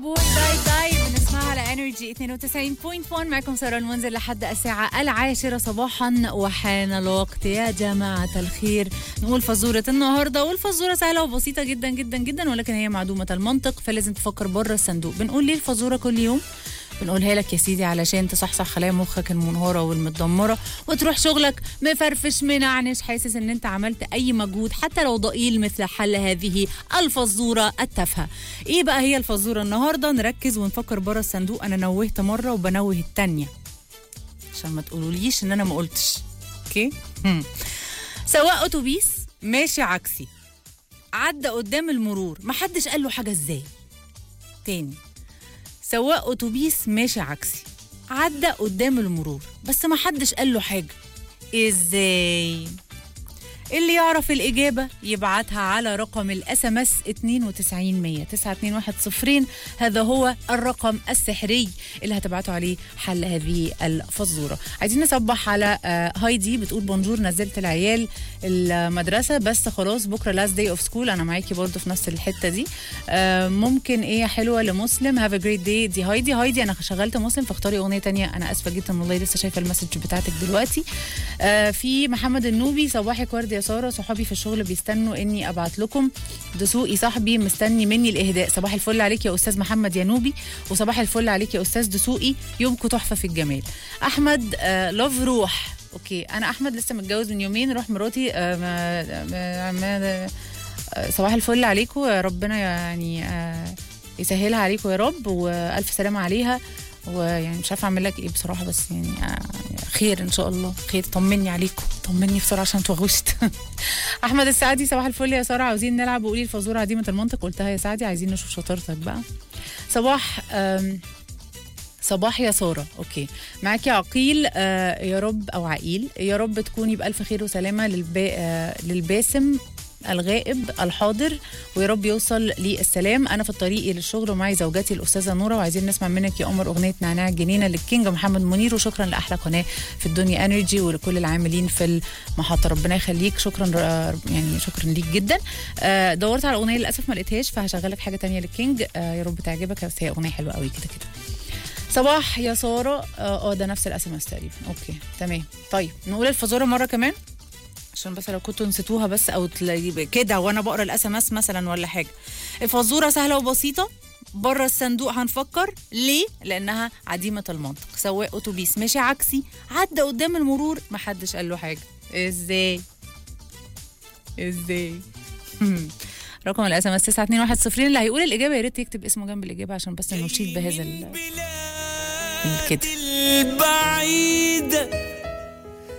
بوي داي داي بنسمعها على انرجي 92.1 معكم ساره المنزل لحد الساعه العاشره صباحا وحان الوقت يا جماعه الخير نقول فزوره النهارده والفزوره سهله وبسيطه جدا جدا جدا ولكن هي معدومه المنطق فلازم تفكر بره الصندوق بنقول ليه الفزوره كل يوم بنقولها لك يا سيدي علشان تصحصح خلايا مخك المنهارة والمتدمرة وتروح شغلك مفرفش منعنش حاسس ان انت عملت اي مجهود حتى لو ضئيل مثل حل هذه الفزورة التافهة ايه بقى هي الفزورة النهاردة نركز ونفكر بره الصندوق انا نوهت مرة وبنوه التانية عشان ما تقولوليش ان انا ما قلتش اوكي هم. سواق اتوبيس ماشي عكسي عدى قدام المرور محدش قال له حاجة ازاي تاني سواق اتوبيس ماشي عكسي عدى قدام المرور بس ما حدش قال له حاجه ازاي اللي يعرف الإجابة يبعتها على رقم الاس ام اس 92100 921 هذا هو الرقم السحري اللي هتبعتوا عليه حل هذه الفزورة عايزين نصبح على آه، هايدي بتقول بونجور نزلت العيال المدرسة بس خلاص بكرة لاست داي اوف سكول أنا معاكي برضو في نفس الحتة دي آه، ممكن إيه حلوة لمسلم هاف ا جريت داي دي هايدي هايدي أنا شغلت مسلم فاختاري أغنية تانية أنا آسفة جدا والله لسه شايفة المسج بتاعتك دلوقتي آه، في محمد النوبي صباحك ورد يا ساره صحابي في الشغل بيستنوا اني ابعت لكم دسوقي صاحبي مستني مني الاهداء صباح الفل عليك يا استاذ محمد يا نوبي وصباح الفل عليك يا استاذ دسوقي يومكم تحفه في الجمال احمد آه لوف روح اوكي انا احمد لسه متجوز من يومين روح مراتي آه ما ما ما آه، صباح الفل عليكم ربنا يعني آه يسهلها عليكم يا رب والف سلامه عليها ويعني مش عارفه اعمل لك ايه بصراحه بس يعني آه خير ان شاء الله خير طمني عليكم طمني بسرعه عشان توغشت احمد السعدي صباح الفل يا ساره عاوزين نلعب وقولي الفزوره عديمه المنطق قلتها يا سعدي عايزين نشوف شطارتك بقى صباح آم، صباح يا ساره اوكي معاكي عقيل آه يا رب او عقيل يا رب تكوني بالف خير وسلامه للبا آه للباسم الغائب الحاضر ويا رب يوصل لي السلام انا في طريقي للشغل ومعي زوجتي الاستاذه نوره وعايزين نسمع منك يا قمر اغنيه نعناع الجنينه للكينج محمد منير وشكرا لاحلى قناه في الدنيا انرجي ولكل العاملين في المحطه ربنا يخليك شكرا آه، يعني شكرا ليك جدا آه، دورت على الاغنيه للاسف ما لقيتهاش فهشغلك حاجه تانية للكينج آه، يا رب تعجبك بس هي اغنيه حلوه قوي كده كده صباح يا ساره اه آه، ده نفس الاس ام اس تقريبا اوكي تمام طيب نقول الفزوره مره كمان عشان بس لو كنتوا نسيتوها بس او تلاقي كده وانا بقرا الاس ام اس مثلا ولا حاجه الفزوره سهله وبسيطه بره الصندوق هنفكر ليه لانها عديمه المنطق سواق اتوبيس ماشي عكسي عدى قدام المرور محدش قال له حاجه ازاي ازاي رقم الاس ام اس 921 اللي هيقول الاجابه يا ريت يكتب اسمه جنب الاجابه عشان بس نشيد بهذا ال- كده البعيد